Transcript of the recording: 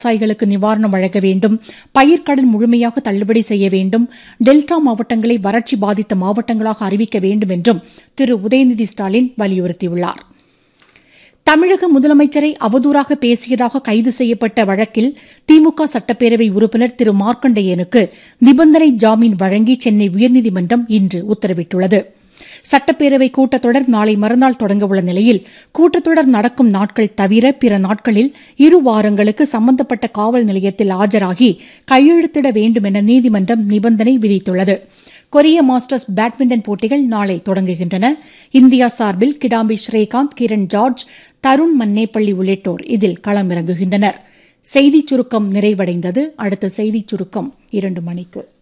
விவசாயிகளுக்கு நிவாரணம் வழங்க வேண்டும் பயிர்க்கடன் முழுமையாக தள்ளுபடி செய்ய வேண்டும் டெல்டா மாவட்டங்களை வறட்சி பாதித்த மாவட்டங்களாக அறிவிக்க வேண்டும் என்றும் திரு உதயநிதி ஸ்டாலின் வலியுறுத்தியுள்ளார் தமிழக முதலமைச்சரை அவதூறாக பேசியதாக கைது செய்யப்பட்ட வழக்கில் திமுக சட்டப்பேரவை உறுப்பினர் திரு மார்க்கண்டேயனுக்கு நிபந்தனை ஜாமீன் வழங்கி சென்னை உயர்நீதிமன்றம் இன்று உத்தரவிட்டுள்ளது சட்டப்பேரவை கூட்டத்தொடர் நாளை மறுநாள் தொடங்கவுள்ள நிலையில் கூட்டத்தொடர் நடக்கும் நாட்கள் தவிர பிற நாட்களில் இரு வாரங்களுக்கு சம்பந்தப்பட்ட காவல் நிலையத்தில் ஆஜராகி கையெழுத்திட வேண்டும் என நீதிமன்றம் நிபந்தனை விதித்துள்ளது கொரிய மாஸ்டர்ஸ் பேட்மிண்டன் போட்டிகள் நாளை தொடங்குகின்றன இந்தியா சார்பில் கிடாம்பி ஸ்ரீகாந்த் கிரண் ஜார்ஜ் தருண் மன்னேப்பள்ளி உள்ளிட்டோர் இதில் களமிறங்குகின்றனர் செய்திச் சுருக்கம் நிறைவடைந்தது அடுத்த செய்திச் சுருக்கம் இரண்டு மணிக்கு